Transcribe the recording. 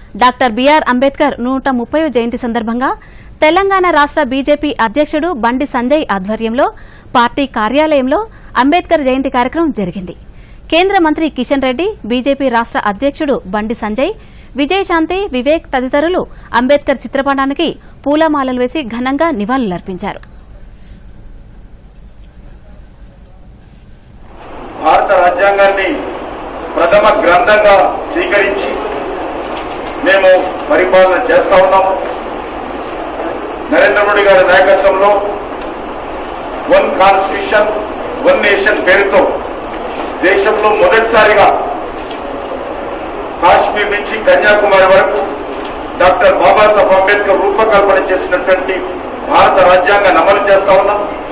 doctor BR Ambedkar నూట ముప్పై జయంతి సందర్భంగా తెలంగాణ రాష్ట బీజేపీ అధ్యక్షుడు బండి సంజయ్ ఆధ్వర్యంలో పార్టీ కార్యాలయంలో అంబేద్కర్ జయంతి కార్యక్రమం జరిగింది కేంద్ర మంత్రి కిషన్ రెడ్డి బీజేపీ రాష్ట అధ్యక్షుడు బండి సంజయ్ విజయశాంతి వివేక్ తదితరులు అంబేద్కర్ చిత్రపటానికి పూలమాలలు వేసి ఘనంగా నివాళులర్పించారు భారత రాజ్యాంగాన్ని ప్రథమ గ్రంథంగా స్వీకరించి మేము పరిపాలన చేస్తా ఉన్నాము నరేంద్ర మోడీ గారి నాయకత్వంలో వన్ కాన్స్టిట్యూషన్ వన్ నేషన్ పేరుతో దేశంలో మొదటిసారిగా కాశ్మీర్ నుంచి కన్యాకుమారి వరకు డాక్టర్ బాబాసాహెబ్ అంబేద్కర్ రూపకల్పన చేసినటువంటి భారత రాజ్యాంగాన్ని అమలు చేస్తా ఉన్నాం